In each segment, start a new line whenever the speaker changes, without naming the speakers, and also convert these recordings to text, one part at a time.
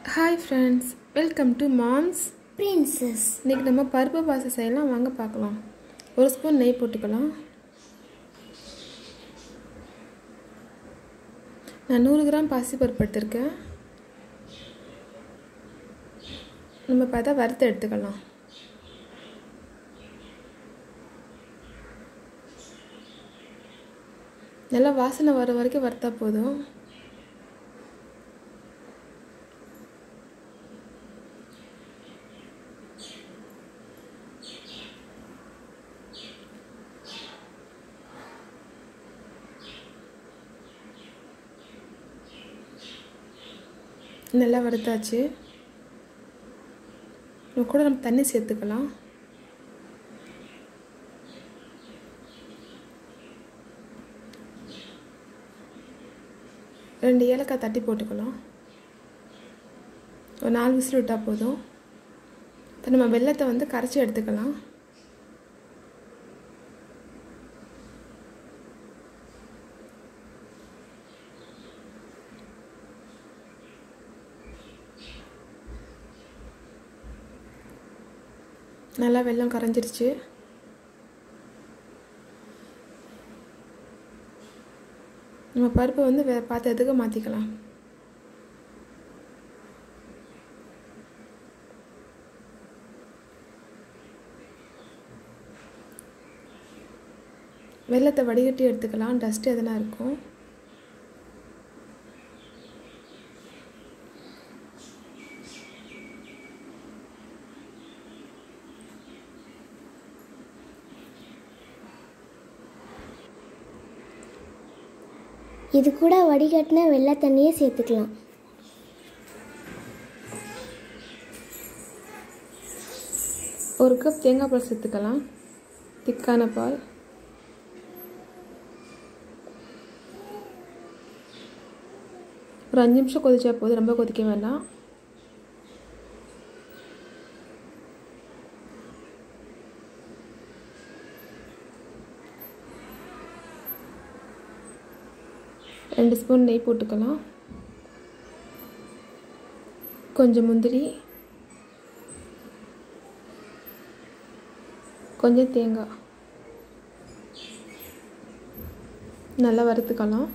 hi friends welcome to mom's
princess
இன்றைக்கி நம்ம பருப்பு பாசை செய்யலாம் வாங்க பார்க்கலாம் ஒரு ஸ்பூன் நெய் போட்டுக்கலாம் நான் நூறு கிராம் பாசி பருப்பு எடுத்திருக்கேன் நம்ம பார்த்தா வறுத்து எடுத்துக்கலாம் நல்லா வாசனை வர வரைக்கும் வறுத்தா போதும் நல்லா வறுத்தாச்சு இது கூட நம்ம தண்ணி சேர்த்துக்கலாம் ரெண்டு ஏலக்காய் தட்டி போட்டுக்கலாம் ஒரு நாலு விசில் விட்டால் போதும் இப்போ நம்ம வெள்ளத்தை வந்து கரைச்சி எடுத்துக்கலாம் நல்லா வெள்ளம் கரைஞ்சிருச்சு நம்ம பருப்பை வந்து வே பாத்திரத்துக்கு மாற்றிக்கலாம் வெள்ளத்தை வடிகட்டி எடுத்துக்கலாம் டஸ்ட்டு எதனா இருக்கும்
இது கூட வடிகட்டின வெள்ளை தண்ணியை சேர்த்துக்கலாம்
ஒரு கப் தேங்காய் பால் சேர்த்துக்கலாம் திக்கான பால் ஒரு அஞ்சு நிமிஷம் கொதிச்சா போதும் ரொம்ப கொதிக்க வேண்டாம் ரெண்டு ஸ்பூன் நெய் போட்டுக்கலாம் கொஞ்சம் முந்திரி கொஞ்சம் தேங்காய் நல்லா வறுத்துக்கலாம்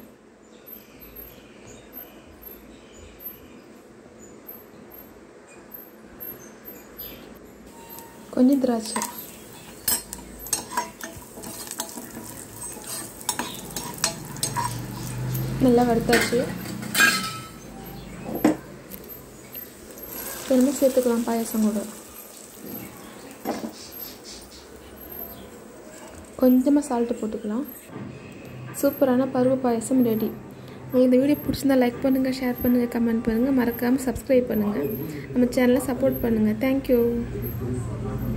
கொஞ்சம் திராட்சை நல்லா வறுத்தாச்சு திரும்ப சேர்த்துக்கலாம் பாயசம் கூட கொஞ்சமாக சால்ட்டு போட்டுக்கலாம் சூப்பரான பருப்பு பாயசம் ரெடி உங்களுக்கு இந்த வீடியோ பிடிச்சிருந்தா லைக் பண்ணுங்கள் ஷேர் பண்ணுங்கள் கமெண்ட் பண்ணுங்கள் மறக்காமல் சப்ஸ்கிரைப் பண்ணுங்கள் நம்ம சேனலை சப்போர்ட் பண்ணுங்கள் தேங்க்யூ